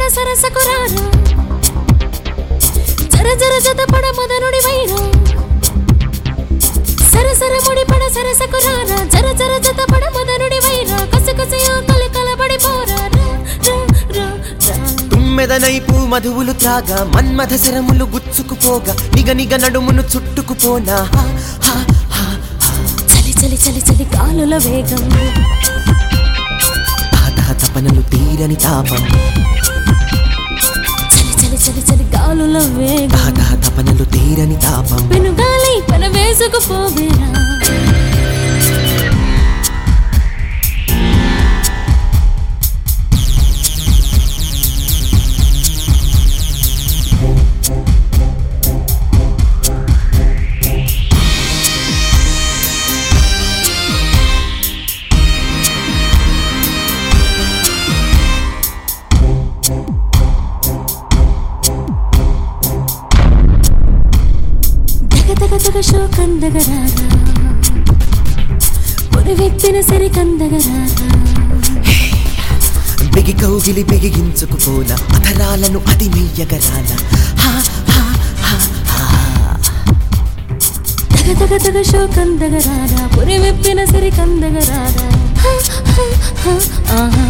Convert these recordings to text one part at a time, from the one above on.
సరసకు రారా జర జర జత పడ మదనుడి వైరా సరసర ముడి పడ సరసకు రారా జర జర జత పడ మదనుడి వైరా కసి కసి ఆకలి కలబడి పోరా రా, రా, రా, రా. తుమ్మెదనైపు మధువులు త్రాగా మన్మథ శరములు గుచ్చుకుపోగా నిగ నిగ నడుమును చుట్టుకుపోనా హా, హా, హా. చలి చలి చలి చలి గాలుల వేగం ఆదా తపనలు తీరని తాపం చలి చలి చలి చలి గాలుల వేగం ఆదా తపనలు తీరని తాపం పెనుగాలి పెన వేసుకుపోవేరా దగ దగ దగ శోకందగరారా పొడివెత్తిన సరి కందగరారా బిగి కౌగిలి బిగించుకుపోనా అధరాలను అది మెయ్యగరానా హా, హా, హా, హా. దగ దగ దగ శోకందగరారా పొడివెప్పిన సరి కందగరారా హ, హ, హ, ఆహా.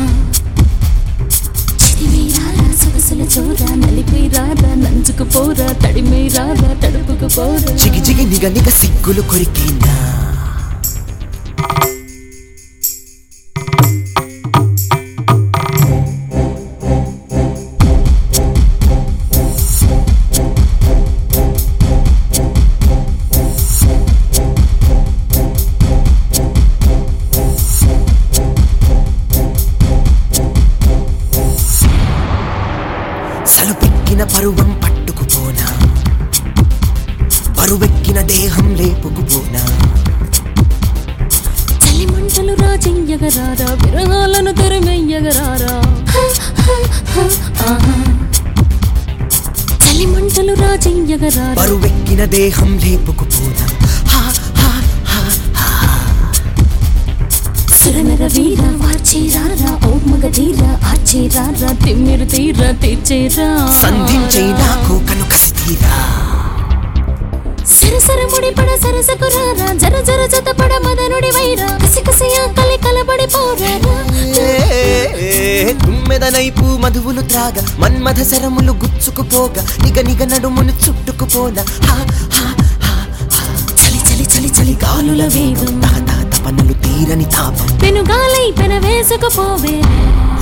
చిరిమి రారా సొగసుల చోరా నలిపి రారా నంచుకు పోరా తడిమి రారా తడుపుకు పోరా జిగి జిగి నిగ నిగ సిగ్గులు కొరికేనా సలుపెక్కిన పరువం పట్టుకుపోనా బరువెక్కిన దేహం లేపుకుపోనా చలి మంటలు రాజెయ్యగరారా విరహాలను తెరమెయ్యగరారా హ, హ, హ, ఆహా. చలి మంటలు రాజెయ్యగరారా బరువెక్కిన దేహం లేపుకుపోనా హా, హా, హా, హా. సురనర వీర వాచేరారా ఓ మగధీర ఆచేరారా తిమ్మిరు తీర తీర్చేరా సంధించైనా కోకను కసి తీరా సరసర ముడి పడ సరసకు రారా జర జర జత పడ మదనుడి వైరా కసి కసి ఆకలి కలబడి పోరా రా, రా. తుమ్మెదనైపు మధువులు త్రాగా మన్మథ శరములు గుచ్చుకుపోగా నిగ నిగ నడుమును చుట్టుకుపోనా హా, హా, హా, హా. చలి చలి చలి చలి గాలుల వేగం తాత తపనలు తీరని తాపం పెనుగాలై పెన వేసుకుపోవే